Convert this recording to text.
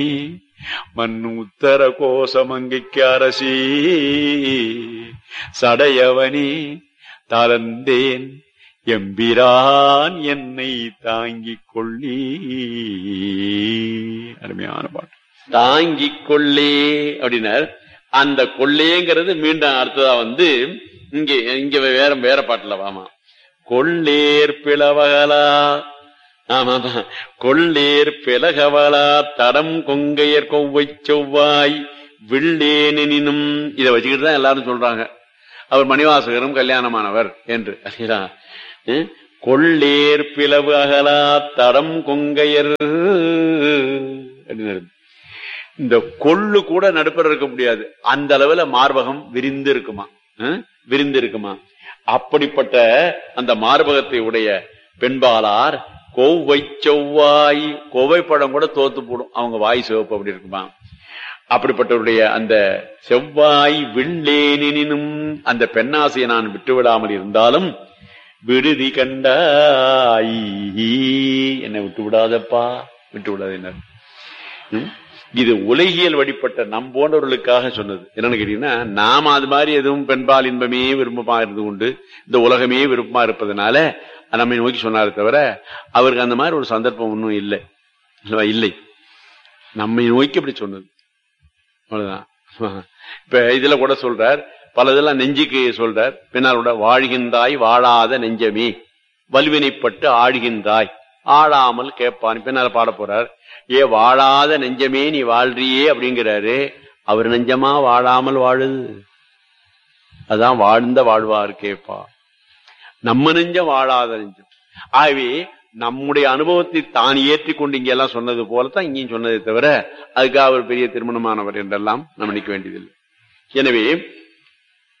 மண் உத்தர கோசமங்கைக்கு அரசி சடையவனே தளர்ந்தேன் எம்பிரான் என்னை தாங்கிக் கொள்ளி அருமையான பாட்டு தாங்கிக் கொள்ளே அப்படின்னார் அந்த கொள்ளேங்கிறது மீண்டும் அடுத்ததா வந்து இங்க இங்க வேற வேற பாட்டுல வாமா கொள்ளேர் பிளவகலா ஆமா ஆமா. கொள்ளேர் பிளகவலா தடம் கொங்கையர் கொவ்வை செவ்வாய் வில்லேனினும் இதை வச்சுக்கிட்டு தான் எல்லாரும் சொல்றாங்க அவர் மணிவாசகரும் கல்யாணமானவர் என்று சரிங்களா? ம்? கொள்ளேர் பிளவு அகலா தடம் கொங்கையர் அப்படின்னு இருக்கு. இந்த கொள்ளு கூட நடுப்பர் இருக்க முடியாது அந்த அளவுல மார்பகம் விரிந்து இருக்குமா ம்? விரிந்து இருக்குமா அப்படிப்பட்ட அந்த மார்பகத்தை உடைய பெண்பாளார் கோவை செவ்வாய் கோவை படம் கூட தோத்து போடும் அவங்க வாய் சிவப்பு அப்படி இருக்குமா அப்படிப்பட்டவருடைய அந்த செவ்வாய் வில்லேனினும் அந்த பெண்ணாசையை நான் விட்டு விடாமல் இருந்தாலும் விடுதி கண்டாய் என்னை விட்டு விடாதப்பா விட்டு விடாத ம்? இது உலகியல் வழிபட்ட நம் போன்றவர்களுக்காக சொன்னது என்னன்னு கேட்டீங்கன்னா நாம அது மாதிரி எதுவும் பெண்பால் இன்பமே விருப்பமா இருந்து கொண்டு இந்த உலகமே விருப்பமா இருப்பதனால நம்மை நோக்கி சொன்னாரே தவிர அவருக்கு அந்த மாதிரி ஒரு சந்தர்ப்பம் ஒன்றும் இல்லை இல்லவா? இல்லை நம்மை நோக்கி அப்படி சொன்னது அவ்வளவுதான் இப்ப இதுல கூட சொல்றார் பல இதெல்லாம் நெஞ்சுக்கு சொல்றார் பின்னால் கூட வாழ்கின்றாய் வாழாத நெஞ்சமே வலுவினைப்பட்டு ஆழ்கின்றாய் ஆளாமல் கேட்பான் பின்னால பாட போறார் ஏ வாழாத நெஞ்சமே நீ வாழ்றியே அப்படிங்கிறாரு அவர் நெஞ்சமா வாழாமல் வாழுது அதான் வாழ்ந்த வாழ்வார் கேப்பா நம்ம நெஞ்சம் வாழாத நெஞ்சம் ஆகவே நம்முடைய அனுபவத்தை தான் ஏற்றி கொண்டு இங்க எல்லாம் சொன்னது போலத்தான் இங்கேயும் சொன்னதை தவிர அதுக்காக அவர் பெரிய திருமணமானவர் என்றெல்லாம் நம்ம நினைக்க வேண்டியதில்லை எனவே